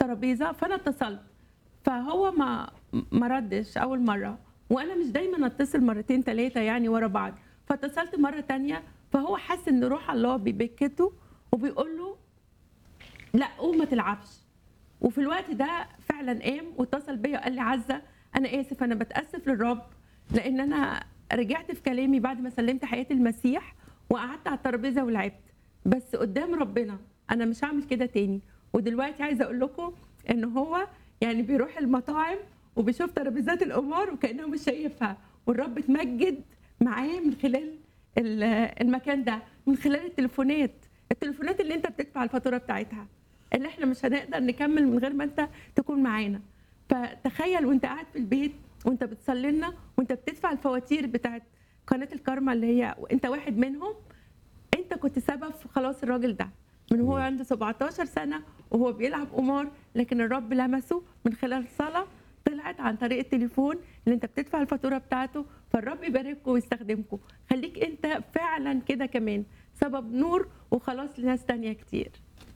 الترابيزه فانا اتصلت فهو ما ما ردش اول مره وانا مش دايما اتصل مرتين ثلاثه يعني ورا بعض فاتصلت مره تانية فهو حس ان روح الله بيبكته وبيقول له لا قوم ما تلعبش وفي الوقت ده فعلا قام واتصل بيا وقال لي عزه انا اسف انا بتاسف للرب لان انا رجعت في كلامي بعد ما سلمت حياتي المسيح وقعدت على الترابيزه ولعبت بس قدام ربنا انا مش هعمل كده تاني ودلوقتي عايزه اقول لكم ان هو يعني بيروح المطاعم وبيشوف ترابيزات القمار وكانه مش شايفها والرب اتمجد معاه من خلال ال- المكان ده من خلال التليفونات التليفونات اللي انت بتدفع الفاتوره بتاعتها اللي احنا مش هنقدر نكمل من غير ما انت تكون معانا فتخيل وانت قاعد في البيت وانت بتصلي لنا وانت بتدفع الفواتير بتاعت قناه الكارما اللي هي وانت واحد منهم انت كنت سبب في خلاص الراجل ده من هو عنده 17 سنه وهو بيلعب قمار لكن الرب لمسه من خلال صلاه طلعت عن طريق التليفون اللي انت بتدفع الفاتوره بتاعته فالرب يبارككم ويستخدمكم خليك انت فعلا كده كمان سبب نور وخلاص لناس تانية كتير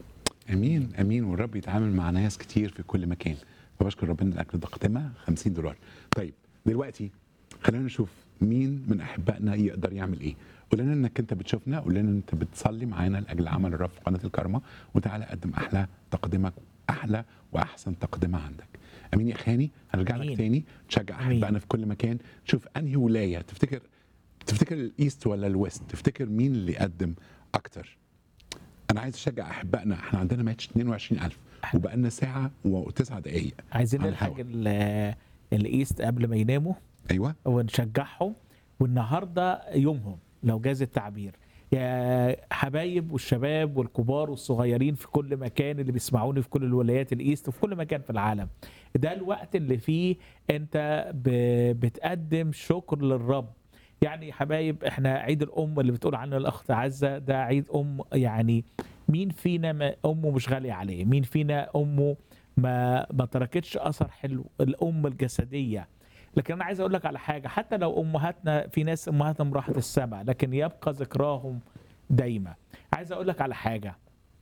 امين امين والرب يتعامل مع ناس كتير في كل مكان فبشكر ربنا لاجل تقدمه 50 دولار طيب دلوقتي خلينا نشوف مين من احبائنا يقدر يعمل ايه قول لنا انك انت بتشوفنا قول لنا انت بتصلي معانا لاجل عمل الرب في قناه الكرمه وتعالى قدم احلى تقدمك احلى واحسن تقدمه عندك امين يا خاني هنرجع لك أمين. تاني تشجع أمين. احبائنا في كل مكان شوف انهي ولايه تفتكر تفتكر الايست ولا الويست تفتكر مين اللي يقدم اكتر انا عايز اشجع احبائنا احنا عندنا ماتش 22000 وبقالنا ساعه وتسع دقائق عايزين على نلحق الهوا. ال- الايست قبل ما يناموا ايوه ونشجعهم والنهارده يومهم لو جاز التعبير يا حبايب والشباب والكبار والصغيرين في كل مكان اللي بيسمعوني في كل الولايات الايست وفي كل مكان في العالم ده الوقت اللي فيه انت ب- بتقدم شكر للرب يعني يا حبايب احنا عيد الام اللي بتقول عنه الاخت عزه ده عيد ام يعني مين فينا ما امه مش غاليه عليه مين فينا امه ما ما تركتش اثر حلو الام الجسديه لكن انا عايز اقول لك على حاجه حتى لو امهاتنا في ناس امهاتهم راحت السماء لكن يبقى ذكراهم دايما عايز اقول لك على حاجه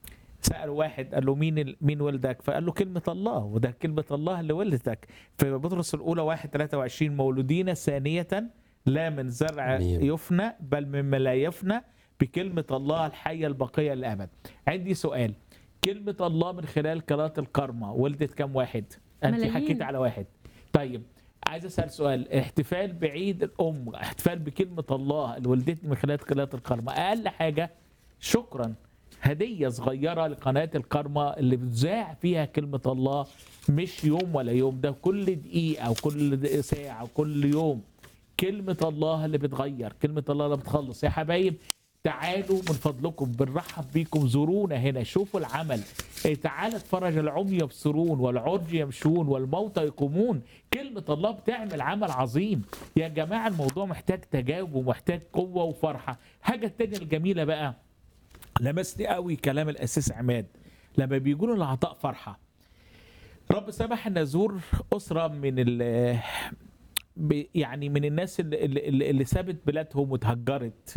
سأل واحد قال له مين ال- مين ولدك؟ فقال له كلمة الله وده كلمة الله اللي ولدتك في بطرس الأولى 1 23 مولودين ثانية لا من زرع آمين. يفنى بل مما لا يفنى بكلمة الله الحية البقية للأبد. عندي سؤال كلمة الله من خلال قراءة الكرمة ولدت كم واحد؟ أنت ملايين. حكيت على واحد. طيب عايز اسال سؤال احتفال بعيد الام احتفال بكلمه الله اللي ولدتني من خلال قراءه الكرمه اقل حاجه شكرا هديه صغيره لقناه الكرمه اللي بتذاع فيها كلمه الله مش يوم ولا يوم ده كل دقيقه وكل د- ساعه وكل يوم كلمه الله اللي بتغير كلمه الله اللي بتخلص يا حبايب تعالوا من فضلكم بنرحب بيكم زورونا هنا شوفوا العمل إيه، تعال اتفرج العمي يبصرون والعرج يمشون والموتى يقومون كلمة الله بتعمل عمل عظيم يا جماعة الموضوع محتاج تجاوب ومحتاج قوة وفرحة حاجة التانية الجميلة بقى لمسني قوي كلام الأساس عماد لما بيقولوا العطاء فرحة رب سمح ان ازور اسره من ال ب- يعني من الناس اللي, اللي, اللي سابت بلادهم وتهجرت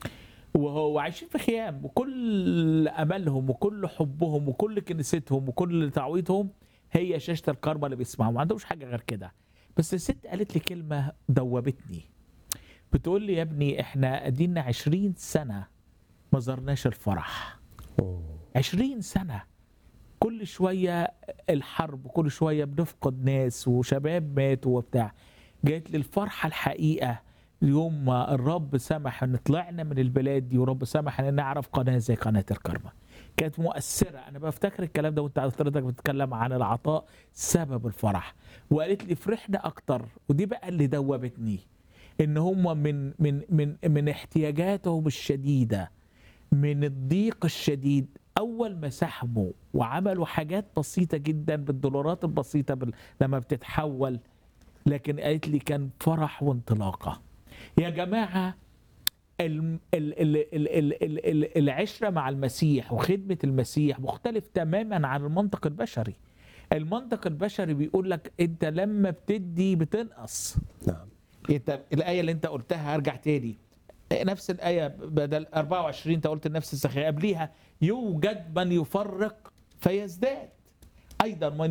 وهو عايشين في خيام وكل املهم وكل حبهم وكل كنيستهم وكل تعويضهم هي شاشه الكرمه اللي بيسمعوا ما عندهمش حاجه غير كده بس الست قالت لي كلمه دوبتني بتقول لي يا ابني احنا ادينا 20 سنه ما زرناش الفرح أوه. 20 سنه كل شويه الحرب كل شويه بنفقد ناس وشباب ماتوا وبتاع جات لي الفرحه الحقيقه يوم ما الرب سمح ان طلعنا من البلاد دي ورب سمح ان نعرف قناه زي قناه الكرمه كانت مؤثره انا بفتكر الكلام ده وانت حضرتك بتتكلم عن العطاء سبب الفرح وقالت لي فرحنا اكتر ودي بقى اللي دوبتني ان هم من من من من احتياجاتهم الشديده من الضيق الشديد اول ما ساهموا وعملوا حاجات بسيطه جدا بالدولارات البسيطه بال... لما بتتحول لكن قالت لي كان فرح وانطلاقه يا جماعه ال- ال- ال- ال- ال- ال- ال- العشره مع المسيح وخدمه المسيح مختلف تماما عن المنطق البشري المنطق البشري بيقول لك انت لما بتدي بتنقص نعم انت الايه اللي انت قلتها ارجع تاني نفس الايه بدل 24 انت قلت نفس السخيه قبليها يوجد من يفرق فيزداد ايضا من